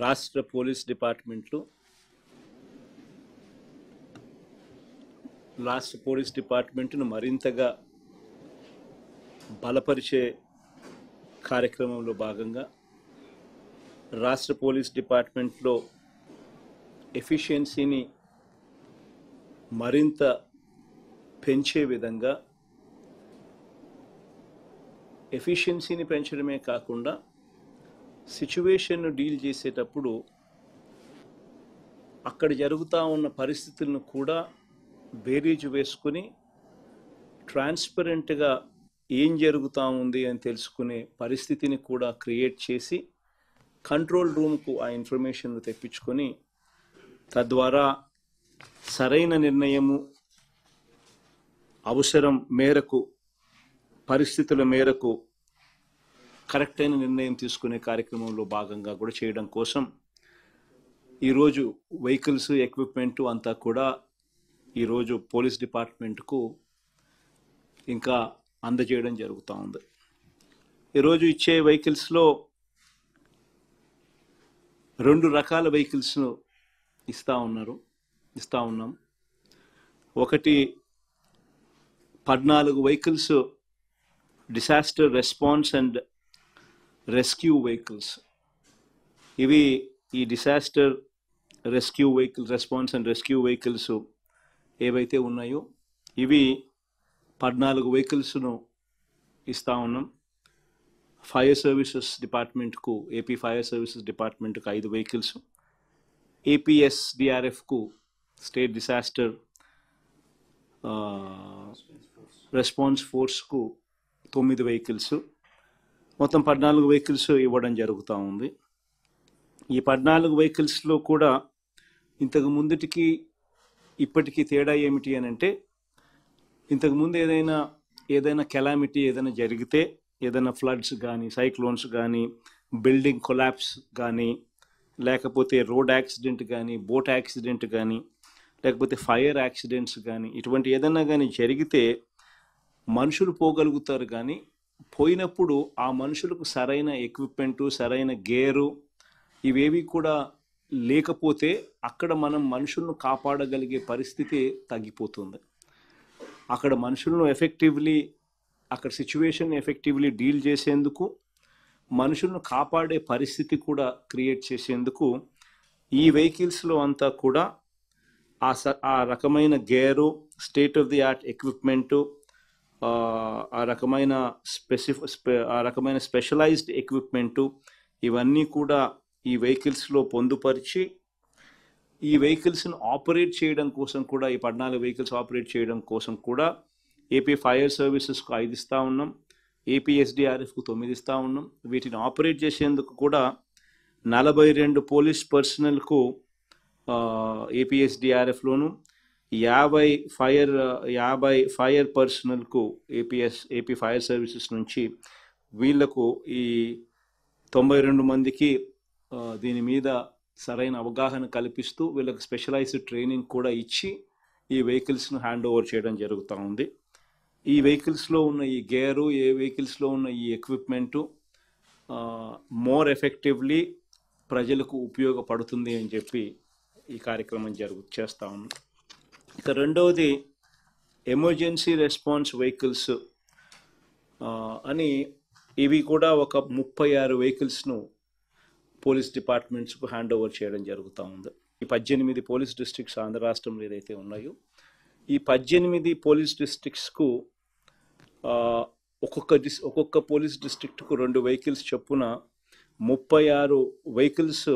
రాష్ట్ర పోలీస్ డిపార్ట్మెంట్లు రాష్ట్ర పోలీస్ డిపార్ట్మెంట్ను మరింతగా బలపరిచే కార్యక్రమంలో భాగంగా రాష్ట్ర పోలీస్ డిపార్ట్మెంట్లో ఎఫిషియన్సీని మరింత పెంచే విధంగా ఎఫిషియన్సీని పెంచడమే కాకుండా సిచ్యువేషన్ను డీల్ చేసేటప్పుడు అక్కడ జరుగుతూ ఉన్న పరిస్థితులను కూడా బేరీజ్ వేసుకుని ట్రాన్స్పరెంట్గా ఏం జరుగుతూ ఉంది అని తెలుసుకునే పరిస్థితిని కూడా క్రియేట్ చేసి కంట్రోల్ రూమ్కు ఆ ఇన్ఫర్మేషన్ తెప్పించుకొని తద్వారా సరైన నిర్ణయము అవసరం మేరకు పరిస్థితుల మేరకు కరెక్ట్ అయిన నిర్ణయం తీసుకునే కార్యక్రమంలో భాగంగా కూడా చేయడం కోసం ఈరోజు వెహికల్స్ ఎక్విప్మెంట్ అంతా కూడా ఈరోజు పోలీస్ డిపార్ట్మెంట్కు ఇంకా అందజేయడం జరుగుతూ ఉంది ఈరోజు ఇచ్చే వెహికల్స్లో రెండు రకాల వెహికల్స్ను ఇస్తూ ఉన్నారు ఇస్తూ ఉన్నాం ఒకటి పద్నాలుగు vehicles disaster response and rescue vehicles ఇవి ఈ disaster rescue vehicle response and rescue vehicles ఏవైతే ఉన్నాయో ఇవి పద్నాలుగు వెహికల్స్ను ఇస్తూ ఉన్నాం ఫైర్ సర్వీసెస్ డిపార్ట్మెంట్కు ఏపీ ఫైర్ సర్వీసెస్ డిపార్ట్మెంట్కు ఐదు వెహికల్స్ ఏపీఎస్ డిఆర్ఎఫ్కు స్టేట్ డిసాస్టర్ రెస్పాన్స్ ఫోర్స్కు తొమ్మిది వెహికల్స్ మొత్తం పద్నాలుగు వెహికల్స్ ఇవ్వడం జరుగుతూ ఉంది ఈ పద్నాలుగు వెహికల్స్లో కూడా ఇంతకు ముందుటికి ఇప్పటికీ తేడా ఏమిటి అని అంటే ఇంతకు ముందు ఏదైనా ఏదైనా కెలామిటీ ఏదైనా జరిగితే ఏదైనా ఫ్లడ్స్ కానీ సైక్లోన్స్ కానీ బిల్డింగ్ కొలాప్స్ కానీ లేకపోతే రోడ్ యాక్సిడెంట్ కానీ బోట్ యాక్సిడెంట్ కానీ లేకపోతే ఫైర్ యాక్సిడెంట్స్ కానీ ఇటువంటి ఏదైనా కానీ జరిగితే మనుషులు పోగలుగుతారు కానీ పోయినప్పుడు ఆ మనుషులకు సరైన ఎక్విప్మెంటు సరైన గేరు ఇవేవి కూడా లేకపోతే అక్కడ మనం మనుషులను కాపాడగలిగే పరిస్థితి తగ్గిపోతుంది అక్కడ మనుషులను ఎఫెక్టివ్లీ అక్కడ సిచ్యువేషన్ ఎఫెక్టివ్లీ డీల్ చేసేందుకు మనుషులను కాపాడే పరిస్థితి కూడా క్రియేట్ చేసేందుకు ఈ వెహికల్స్లో అంతా కూడా ఆ స ఆ రకమైన gear state of the art equipment ఆ రకమైన స్పెసిఫ్ స్పె ఆ రకమైన స్పెషలైజ్డ్ ఎక్విప్మెంటు ఇవన్నీ కూడా ఈ వెహికల్స్లో పొందుపరిచి ఈ వెహికల్స్ను ఆపరేట్ చేయడం కోసం కూడా ఈ పద్నాలుగు వెహికల్స్ ఆపరేట్ చేయడం కోసం కూడా ఏపీ ఫైర్ సర్వీసెస్కు ఐదు ఇస్తూ ఉన్నాం ఏపీఎస్డిఆర్ఎఫ్కు తొమ్మిది ఇస్తూ ఉన్నాం వీటిని ఆపరేట్ చేసేందుకు కూడా నలభై రెండు పోలీస్ పర్సనల్కు ఏపీఎస్డిఆర్ఎఫ్లోను యాభై ఫైర్ యాభై ఫైర్ పర్సనల్కు ఏపీఎస్ ఏపీ ఫైర్ సర్వీసెస్ నుంచి వీళ్లకు ఈ తొంభై రెండు మందికి ఆ, దీని మీద సరైన అవగాహన కల్పిస్తూ వీళ్ళకి స్పెషలైజ్డ్ ట్రైనింగ్ కూడా ఇచ్చి ఈ వెహికల్స్ను హ్యాండ్ ఓవర్ చేయడం జరుగుతూ ఉంది ఈ వెహికల్స్లో ఉన్న ఈ గేరు ఏ వెహికల్స్లో ఉన్న ఈ ఎక్విప్మెంటు మోర్ ఎఫెక్టివ్లీ ప్రజలకు ఉపయోగపడుతుంది అని చెప్పి ఈ కార్యక్రమం జరుగు చేస్తా ఉన్నాం ఇక రెండవది ఎమర్జెన్సీ రెస్పాన్స్ వెహికల్స్ అని ఇవి కూడా ఒక ముప్పై ఆరు వెహికల్స్ను పోలీస్ డిపార్ట్మెంట్స్కు హ్యాండ్ ఓవర్ చేయడం జరుగుతూ ఉంది ఈ పద్దెనిమిది పోలీస్ డిస్ట్రిక్ట్స్ ఆంధ్ర రాష్ట్రంలో ఏదైతే ఉన్నాయో ఈ పద్దెనిమిది పోలీస్ డిస్ట్రిక్ట్స్కు ఆ, ఒక్కొక్క డిస్ ఒక్కొక్క పోలీస్ డిస్ట్రిక్ట్కు రెండు వెహికల్స్ చొప్పున ముప్పై ఆరు వెహికల్స్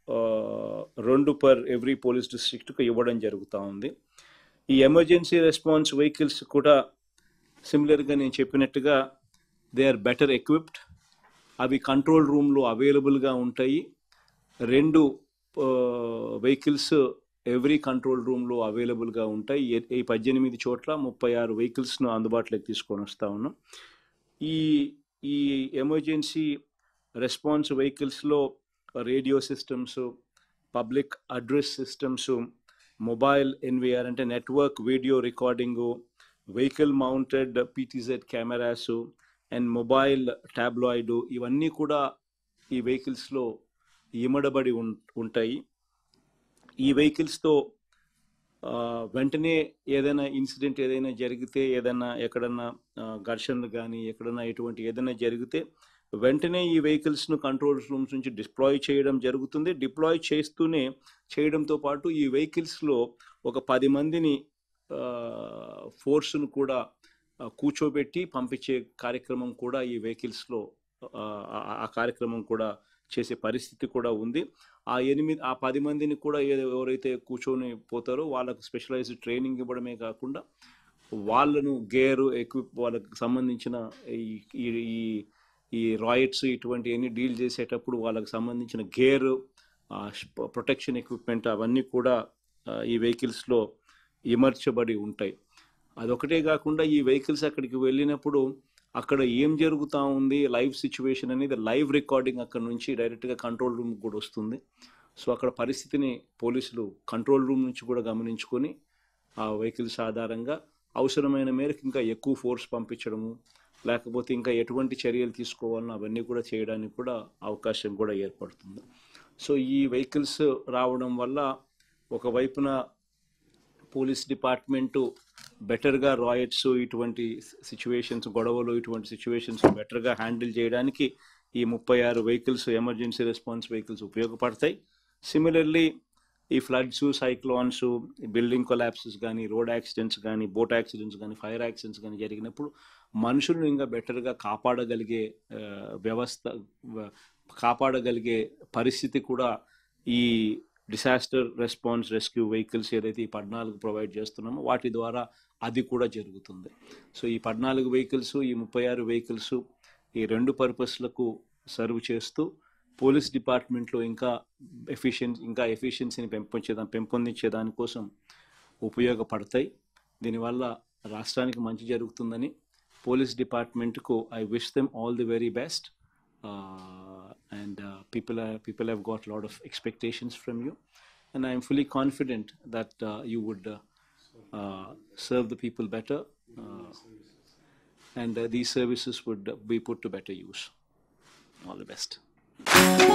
రెండు పర్ ఎవ్రీ పోలీస్ డిస్ట్రిక్ట్కు ఇవ్వడం జరుగుతూ ఉంది ఈ ఎమర్జెన్సీ రెస్పాన్స్ వెహికల్స్ కూడా సిమిలర్గా నేను చెప్పినట్టుగా దే ఆర్ బెటర్ ఎక్విప్డ్ అవి కంట్రోల్ రూమ్లో అవైలబుల్గా ఉంటాయి రెండు వెహికల్స్ ఎవ్రీ కంట్రోల్ రూమ్లో అవైలబుల్గా ఉంటాయి ఈ- ఈ పద్దెనిమిది చోట్ల ముప్పై ఆరు వెహికల్స్ను అందుబాటులోకి తీసుకొని వస్తూ ఉన్నాం ఈ ఈ ఎమర్జెన్సీ రెస్పాన్స్ వెహికల్స్లో radio systems public address systems mobile NVR అంటే network video recording vehicle mounted PTZ cameras and mobile tabloid ఇవన్నీ కూడా ఈ వెహికల్స్లో ఇమడబడి ఉం- ఉంటాయి ఈ వెహికల్స్తో ఆ, వెంటనే ఏదైనా ఇన్సిడెంట్ ఏదైనా జరిగితే ఏదైనా ఎక్కడన్నా ఆ, ఘర్షణలు కానీ ఎక్కడన్నా ఎటువంటి ఏదైనా జరిగితే వెంటనే ఈ వెహికల్స్ను కంట్రోల్ రూమ్స్ నుంచి డిప్లాయ్ చేయడం జరుగుతుంది డిప్లాయ్ చేస్తూనే చేయడంతో పాటు ఈ వెహికల్స్లో ఒక పది మందిని ఫోర్స్ను కూడా ఆ, కూర్చోబెట్టి పంపించే కార్యక్రమం కూడా ఈ వెహికల్స్లో ఆ, ఆ ఆ కార్యక్రమం కూడా చేసే పరిస్థితి కూడా ఉంది ఆ ఎనిమిది ఆ పది మందిని కూడా ఏ- ఎవరైతే కూర్చొని పోతారో వాళ్ళకు స్పెషలైజ్డ్ ట్రైనింగ్ ఇవ్వడమే కాకుండా వాళ్ళను గేర్ ఎక్విప్ వాళ్ళకి సంబంధించిన ఈ ఈ- ఈ ఈ రాయిట్స్ ఇటువంటి అన్ని డీల్ చేసేటప్పుడు వాళ్ళకి సంబంధించిన గేర్ ప్రొటెక్షన్ ఎక్విప్మెంట్ అవన్నీ కూడా ఆ, ఈ వెహికల్స్లో ఇమర్చబడి ఉంటాయి అదొకటే కాకుండా ఈ వెహికల్స్ అక్కడికి వెళ్ళినప్పుడు అక్కడ ఏం జరుగుతూ ఉంది లైవ్ సిచ్యువేషన్ అనేది లైవ్ రికార్డింగ్ అక్కడ నుంచి డైరెక్ట్గా కంట్రోల్ రూమ్ కూడా వస్తుంది సో అక్కడ పరిస్థితిని పోలీసులు కంట్రోల్ రూమ్ నుంచి కూడా గమనించుకొని ఆ వెహికల్స్ ఆధారంగా అవసరమైన మేరకు ఇంకా ఎక్కువ ఫోర్స్ పంపించడము లేకపోతే ఇంకా ఎటువంటి చర్యలు తీసుకోవాలనో అవన్నీ కూడా చేయడానికి కూడా అవకాశం కూడా ఏర్పడుతుంది సో ఈ వెహికల్స్ రావడం వల్ల ఒకవైపున పోలీస్ డిపార్ట్మెంటు బెటర్గా రాయట్స్ ఇటువంటి సిచ్యువేషన్స్ గొడవలు ఇటువంటి సిచ్యువేషన్స్ బెటర్గా హ్యాండిల్ చేయడానికి ఈ ముప్పై ఆరు వెహికల్స్ ఎమర్జెన్సీ రెస్పాన్స్ వెహికల్స్ ఉపయోగపడతాయి సిమిలర్లీ ఈ ఫ్లడ్స్ సైక్లోన్స్ బిల్డింగ్ కొలాప్సెస్ కానీ రోడ్ యాక్సిడెంట్స్ కానీ బోట్ యాక్సిడెంట్స్ కానీ ఫైర్ యాక్సిడెంట్స్ కానీ జరిగినప్పుడు మనుషులను ఇంకా బెటర్గా కాపాడగలిగే ఆ, వ్యవస్థ వ- కాపాడగలిగే పరిస్థితి కూడా ఈ డిసాస్టర్ రెస్పాన్స్ రెస్క్యూ వెహికల్స్ ఏదైతే ఈ పద్నాలుగు ప్రొవైడ్ చేస్తున్నామో వాటి ద్వారా అది కూడా జరుగుతుంది సో ఈ పద్నాలుగు వెహికల్స్ ఈ ముప్పై ఆరు వెహికల్స్ ఈ రెండు పర్పస్లకు సర్వ్ చేస్తూ పోలీస్ డిపార్ట్మెంట్లో ఇంకా ఎఫిషియన్సీ ఇంకా ఎఫిషియన్సీని పెంపొంచే పెంపొందించే దానికోసం ఉపయోగపడతాయి దీనివల్ల రాష్ట్రానికి మంచి జరుగుతుందని పోలీస్ డిపార్ట్మెంట్కు I wish them all the very best and people people have got lot of expectations from you and I'm fully confident that you would serve the people better uh, and uh, these services would uh, be put to better use. All the best.